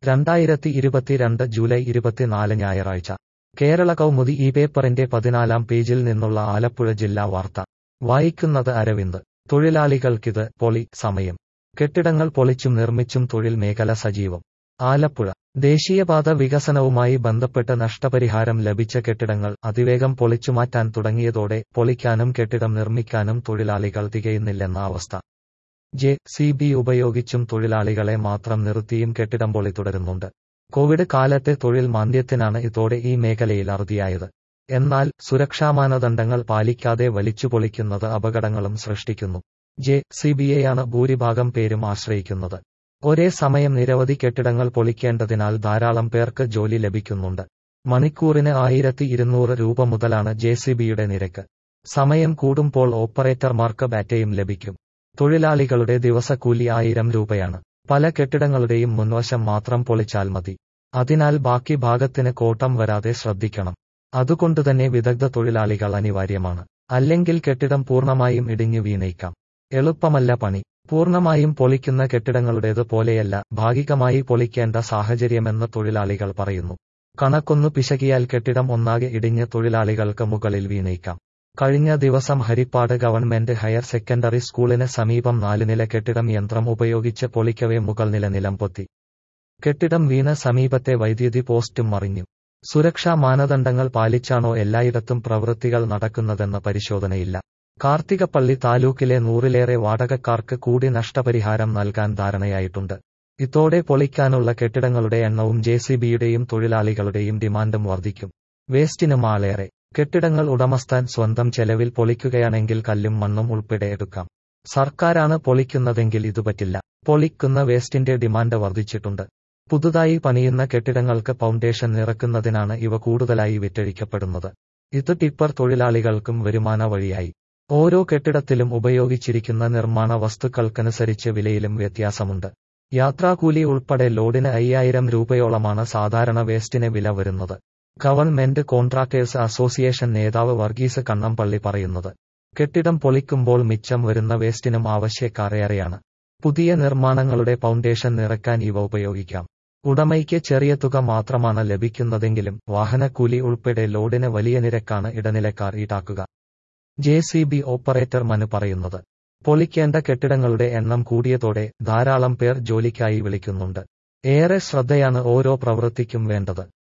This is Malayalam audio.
രണ്ടായിരത്തി ഇരുപത്തിരണ്ട് ജൂലൈ ഇരുപത്തിനാല് ഞായറാഴ്ച കേരള കൗമുദി ഈ പേപ്പറിന്റെ പതിനാലാം പേജിൽ നിന്നുള്ള ആലപ്പുഴ ജില്ലാ വാർത്ത വായിക്കുന്നത് അരവിന്ദ് തൊഴിലാളികൾക്കിത് പൊളി സമയം കെട്ടിടങ്ങൾ പൊളിച്ചും നിർമ്മിച്ചും തൊഴിൽ മേഖല സജീവം ആലപ്പുഴ ദേശീയപാത വികസനവുമായി ബന്ധപ്പെട്ട് നഷ്ടപരിഹാരം ലഭിച്ച കെട്ടിടങ്ങൾ അതിവേഗം പൊളിച്ചുമാറ്റാൻ തുടങ്ങിയതോടെ പൊളിക്കാനും കെട്ടിടം നിർമ്മിക്കാനും തൊഴിലാളികൾ തികയുന്നില്ലെന്ന അവസ്ഥ ജെ സി ബി ഉപയോഗിച്ചും തൊഴിലാളികളെ മാത്രം നിർത്തിയും കെട്ടിടം പൊളി തുടരുന്നുണ്ട് കോവിഡ് കാലത്തെ തൊഴിൽ മാന്ദ്യത്തിനാണ് ഇതോടെ ഈ മേഖലയിൽ അറുതിയായത് എന്നാൽ സുരക്ഷാ മാനദണ്ഡങ്ങൾ പാലിക്കാതെ വലിച്ചു പൊളിക്കുന്നത് അപകടങ്ങളും സൃഷ്ടിക്കുന്നു ജെ സി ബിയെയാണ് ഭൂരിഭാഗം പേരും ആശ്രയിക്കുന്നത് ഒരേ സമയം നിരവധി കെട്ടിടങ്ങൾ പൊളിക്കേണ്ടതിനാൽ ധാരാളം പേർക്ക് ജോലി ലഭിക്കുന്നുണ്ട് മണിക്കൂറിന് ആയിരത്തി ഇരുന്നൂറ് രൂപ മുതലാണ് ജെ സി ബിയുടെ നിരക്ക് സമയം കൂടുമ്പോൾ ഓപ്പറേറ്റർമാർക്ക് ബാറ്റയും ലഭിക്കും തൊഴിലാളികളുടെ ദിവസക്കൂലി ആയിരം രൂപയാണ് പല കെട്ടിടങ്ങളുടെയും മുൻവശം മാത്രം പൊളിച്ചാൽ മതി അതിനാൽ ബാക്കി ഭാഗത്തിന് കോട്ടം വരാതെ ശ്രദ്ധിക്കണം അതുകൊണ്ടുതന്നെ വിദഗ്ധ തൊഴിലാളികൾ അനിവാര്യമാണ് അല്ലെങ്കിൽ കെട്ടിടം പൂർണ്ണമായും ഇടിഞ്ഞു വീണേക്കാം എളുപ്പമല്ല പണി പൂർണ്ണമായും പൊളിക്കുന്ന കെട്ടിടങ്ങളുടേത് പോലെയല്ല ഭാഗികമായി പൊളിക്കേണ്ട സാഹചര്യമെന്ന് തൊഴിലാളികൾ പറയുന്നു കണക്കൊന്നു പിശകിയാൽ കെട്ടിടം ഒന്നാകെ ഇടിഞ്ഞ് തൊഴിലാളികൾക്ക് മുകളിൽ വീണേക്കാം കഴിഞ്ഞ ദിവസം ഹരിപ്പാട് ഗവൺമെന്റ് ഹയർ സെക്കൻഡറി സ്കൂളിന് സമീപം നാലുനില കെട്ടിടം യന്ത്രം ഉപയോഗിച്ച് പൊളിക്കവേ മുകൾ നില നിലംപൊത്തി കെട്ടിടം വീണ സമീപത്തെ വൈദ്യുതി പോസ്റ്റും മറിഞ്ഞു സുരക്ഷാ മാനദണ്ഡങ്ങൾ പാലിച്ചാണോ എല്ലായിടത്തും പ്രവൃത്തികൾ നടക്കുന്നതെന്ന് പരിശോധനയില്ല കാർത്തികപ്പള്ളി താലൂക്കിലെ നൂറിലേറെ വാടകക്കാർക്ക് കൂടി നഷ്ടപരിഹാരം നൽകാൻ ധാരണയായിട്ടുണ്ട് ഇതോടെ പൊളിക്കാനുള്ള കെട്ടിടങ്ങളുടെ എണ്ണവും ജെ സി ബിയുടെയും തൊഴിലാളികളുടെയും ഡിമാൻഡും വർദ്ധിക്കും വേസ്റ്റിന് മാളേറെ കെട്ടിടങ്ങൾ ഉടമസ്ഥാൻ സ്വന്തം ചെലവിൽ പൊളിക്കുകയാണെങ്കിൽ കല്ലും മണ്ണും ഉൾപ്പെടെ എടുക്കാം സർക്കാരാണ് പൊളിക്കുന്നതെങ്കിൽ ഇത് പറ്റില്ല പൊളിക്കുന്ന വേസ്റ്റിന്റെ ഡിമാൻഡ് വർദ്ധിച്ചിട്ടുണ്ട് പുതുതായി പണിയുന്ന കെട്ടിടങ്ങൾക്ക് ഫൗണ്ടേഷൻ നിറക്കുന്നതിനാണ് ഇവ കൂടുതലായി വിറ്റഴിക്കപ്പെടുന്നത് ഇത് ടിപ്പർ തൊഴിലാളികൾക്കും വരുമാന വഴിയായി ഓരോ കെട്ടിടത്തിലും ഉപയോഗിച്ചിരിക്കുന്ന നിർമ്മാണ വസ്തുക്കൾക്കനുസരിച്ച് വിലയിലും വ്യത്യാസമുണ്ട് യാത്രാക്കൂലി ഉൾപ്പെടെ ലോഡിന് അയ്യായിരം രൂപയോളമാണ് സാധാരണ വേസ്റ്റിന് വില വരുന്നത് ഗവൺമെന്റ് കോൺട്രാക്ടേഴ്സ് അസോസിയേഷൻ നേതാവ് വർഗീസ് കണ്ണമ്പള്ളി പറയുന്നത് കെട്ടിടം പൊളിക്കുമ്പോൾ മിച്ചം വരുന്ന വേസ്റ്റിനും ആവശ്യക്കാർ ഏറെയാണ് പുതിയ നിർമ്മാണങ്ങളുടെ ഫൗണ്ടേഷൻ നിറയ്ക്കാൻ ഇവ ഉപയോഗിക്കാം ഉടമയ്ക്ക് ചെറിയ തുക മാത്രമാണ് ലഭിക്കുന്നതെങ്കിലും വാഹനക്കൂലി ഉൾപ്പെടെ ലോഡിന് വലിയ നിരക്കാണ് ഇടനിലക്കാർ ഈടാക്കുക J C B operator Manu പറയുന്നത് പൊളിക്കേണ്ട കെട്ടിടങ്ങളുടെ എണ്ണം കൂടിയതോടെ ധാരാളം പേർ ജോലിക്കായി വിളിക്കുന്നുണ്ട് ഏറെ ശ്രദ്ധയാണ് ഓരോ പ്രവൃത്തിക്കും വേണ്ടത്